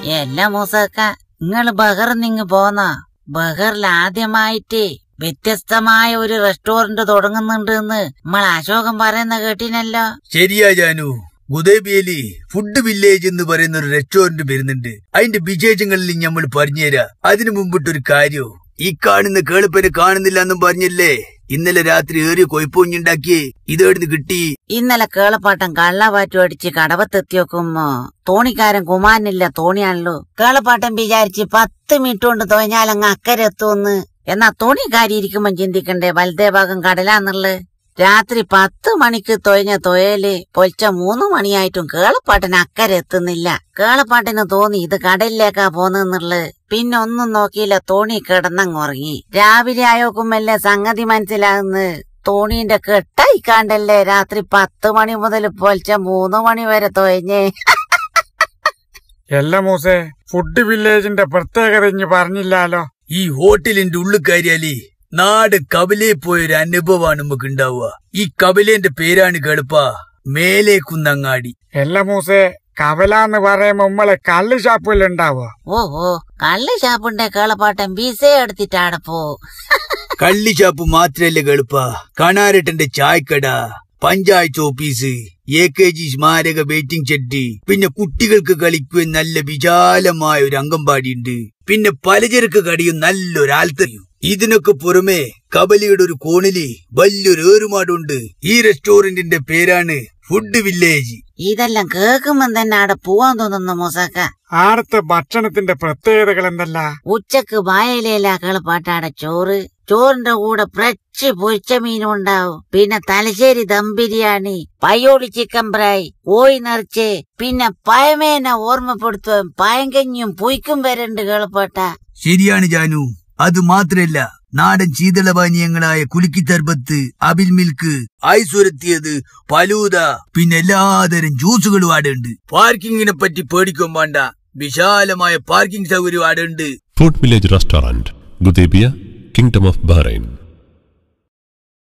എല്ലാ മൂസക്ക നിങ്ങള് ബഹറിന്നിങ് പോന്ന ബഹറിൽ ആദ്യമായിട്ട് വ്യത്യസ്തമായ ഒരു റെസ്റ്റോറന്റ് തുടങ്ങുന്നുണ്ട് എന്ന് നമ്മൾ അശോകൻ പറയുന്ന കേട്ടിനല്ലോ ശരിയാ ജാനു ഗുദേബിയലി ഫുഡ് വില്ലേജ് എന്ന് പറയുന്ന ഒരു റെസ്റ്റോറന്റ് വരുന്നുണ്ട് അതിന്റെ വിശേഷങ്ങളിൽ നമ്മൾ പറഞ്ഞുതരാ അതിനു മുമ്പിട്ടൊരു കാര്യോ ഈ കാണുന്ന കേളിപ്പനെ കാണുന്നില്ല എന്നും പറഞ്ഞല്ലേ ഇന്നലെ രാത്രി ഏറിയ കൊയ്പൂഞ്ഞുണ്ടാക്കി ഇതെടുത്ത് കിട്ടി ഇന്നലെ കേളപ്പാട്ടം കള്ളവാറ്റു അടിച്ച് കടവത്തെത്തി നോക്കുമ്പോ തോണിക്കാരൻ കുമാരനില്ല തോണിയാണല്ലോ കേളപ്പാട്ടം വിചാരിച്ച് പത്ത് മിനിറ്റ് കൊണ്ട് തോഞ്ഞാലങ്ങ് അക്കരെ എത്തുമെന്ന് എന്നാ തോണിക്കാരി ഇരിക്കുമ്പോ ചിന്തിക്കണ്ടേ വലതേ ഭാഗം കടലാന്നുള്ളത് രാത്രി പത്ത് മണിക്ക് തൊയഞ്ഞ തൊയല് പൊലിച്ച മൂന്ന് മണിയായിട്ടും കേളപ്പാട്ടിന് അക്കരെ എത്തുന്നില്ല കേളപ്പാട്ടിന് തോന്നി ഇത് കടലിലേക്കാ പോന്നെന്നുള്ളത് പിന്നെ ഒന്നും നോക്കിയില്ല തോണി കിടന്നങ്ങുറങ്ങി രാവിലെ ആയോക്കുമ്പല്ലേ സംഗതി മനസ്സിലാകുന്നത് തോണീന്റെ കെട്ടായി കാണ്ടല്ലേ രാത്രി പത്ത് മണി മുതൽ പൊലിച്ച മൂന്ന് മണി വരെ തൊയഞ്ഞേ എല്ലാ മൂസേ ഫുഡ് വില്ലേജിന്റെ പ്രത്യേകത ഇഞ്ഞ് പറഞ്ഞില്ലാലോ ഈ ഹോട്ടലിന്റെ ഉള്ളിൽ കയറിയാലേ നാട് കവലേ പോയൊരു അനുഭവമാണ് നമുക്ക് ഉണ്ടാവുക ഈ കവലേന്റെ പേരാണ് കേളുപ്പ മേലെ കുന്നങ്ങാടി എല്ലാ മൂസേ കവലാന്ന് പറയുമ്പോ നമ്മളെ കള്ള് ഷാപ്പിലുണ്ടാവോ ഓ ഓ കള്ള് ഷാപ്പുണ്ടെ കേളപ്പാട്ടൻ ബീസ എടുത്തിട്ടാണ് പോ കള്ളി ഷാപ്പ് മാത്രല്ലേ കേളുപ്പ കണാരട്ടന്റെ ചായക്കട panchayat office A K G സ്മാരക വെയിറ്റിംഗ് ഷെഡ് പിന്നെ കുട്ടികൾക്ക് കളിക്കുവാൻ നല്ല വിശാലമായ ഒരു അംഗൻവാടിയുണ്ട് പിന്നെ പലചരക്ക് കടയും നല്ലൊരു ആൽത്തറിയും ഇതിനൊക്കെ പുറമെ കബലിയുടെ ഒരു കോണില് വലിയൊരു ഏറുമാടുണ്ട് ഈ റെസ്റ്റോറന്റിന്റെ പേരാണ് ഫുഡ് വില്ലേജ് ഇതെല്ലാം കേൾക്കുമ്പോ തന്നെ അവിടെ പോവാൻ തോന്നുന്നു മൂസക്ക ആടത്തെ ഭക്ഷണത്തിന്റെ പ്രത്യേകതകൾ എന്തല്ല ഉച്ചക്ക് വായയിലേല കേളപ്പാട്ടാടെ ചോറ് ചോറിന്റെ കൂടെ ഫ്രഷ് പൊരിച്ച മീനും ഉണ്ടാവും പിന്നെ തലശ്ശേരി ദം ബിരിയാണി പയ്യോളി ചിക്കൻ ഫ്രൈ ഓയി നിറച്ച് പിന്നെ പയമേനെ ഓർമ്മപ്പെടുത്തുവാൻ പയങ്കഞ്ഞും പുയ്ക്കും വരണ്ട് കേളപ്പാട്ട ശരിയാണ് ജാനു അത് മാത്രല്ല നാടൻ ശീതളപാനീയങ്ങളായ കുലുക്കി തർബത്ത് അബിൽ മിൽക്ക് ഐസുരത്തിയത് പലൂത പിന്നെ എല്ലാതരം ജ്യൂസുകളും അവിടെ ഉണ്ട് പാർക്കിങ്ങിനെ പറ്റി പേടിക്കും വേണ്ട വിശാലമായ പാർക്കിംഗ് സൗകര്യം അവിടെ ഉണ്ട് Food Village Restaurant, Gudebia, Kingdom of Bahrain.